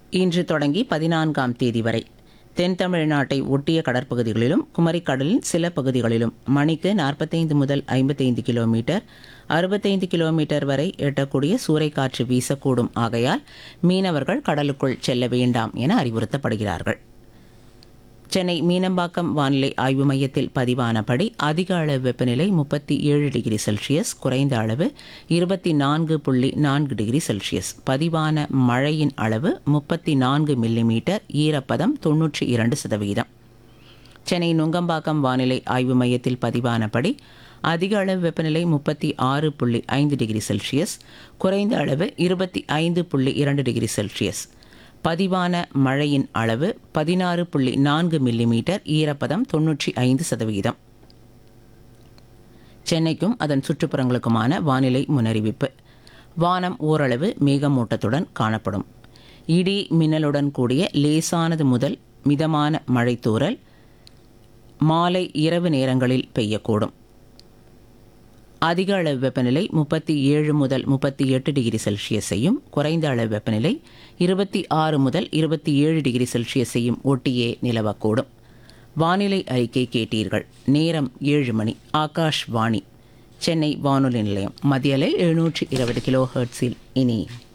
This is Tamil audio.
இன்று தொடங்கி பதினான்காம் தேதி வரை தென் தமிழ்நாட்டை ஒட்டிய கடற்பகுதிகளிலும் குமரிக்கடலின் சில பகுதிகளிலும் மணிக்கு நாற்பத்தைந்து முதல் ஐம்பத்தைந்து கிலோமீட்டர் அறுபத்தைந்து கிலோமீட்டர் வரை எட்டக்கூடிய சூறைக்காற்று வீசக்கூடும் ஆகையால் மீனவர்கள் கடலுக்குள் செல்ல வேண்டாம் என அறிவுறுத்தப்படுகிறார்கள் சென்னை மீனம்பாக்கம் வானிலை ஆய்வு மையத்தில் பதிவானபடி அதிக அளவு வெப்பநிலை முப்பத்தி ஏழு டிகிரி செல்சியஸ் குறைந்த அளவு இருபத்தி நான்கு புள்ளி நான்கு டிகிரி செல்சியஸ் பதிவான மழையின் அளவு முப்பத்தி நான்கு மில்லிமீட்டர் ஈரப்பதம் தொன்னூற்றி இரண்டு சதவீதம் சென்னை நுங்கம்பாக்கம் வானிலை ஆய்வு மையத்தில் பதிவானபடி அதிக அளவு வெப்பநிலை முப்பத்தி ஆறு புள்ளி ஐந்து டிகிரி செல்சியஸ் குறைந்த அளவு இருபத்தி ஐந்து புள்ளி இரண்டு டிகிரி செல்சியஸ் பதிவான மழையின் அளவு பதினாறு புள்ளி நான்கு மில்லிமீட்டர் ஈரப்பதம் தொன்னூற்றி ஐந்து சதவீதம் சென்னைக்கும் அதன் சுற்றுப்புறங்களுக்குமான வானிலை முன்னறிவிப்பு வானம் ஓரளவு மேகமூட்டத்துடன் காணப்படும் இடி மின்னலுடன் கூடிய லேசானது முதல் மிதமான மழைத்தூறல் மாலை இரவு நேரங்களில் பெய்யக்கூடும் அதிக அளவு வெப்பநிலை முப்பத்தி ஏழு முதல் முப்பத்தி எட்டு டிகிரி செல்சியஸையும் குறைந்த அளவு வெப்பநிலை இருபத்தி ஆறு முதல் இருபத்தி ஏழு டிகிரி செல்சியஸையும் ஒட்டியே நிலவக்கூடும் வானிலை அறிக்கை கேட்டீர்கள் நேரம் ஏழு மணி ஆகாஷ் வாணி சென்னை வானொலி நிலையம் மத்தியலை எழுநூற்றி இருபது கிலோ ஹெர்ட்ஸில் இனி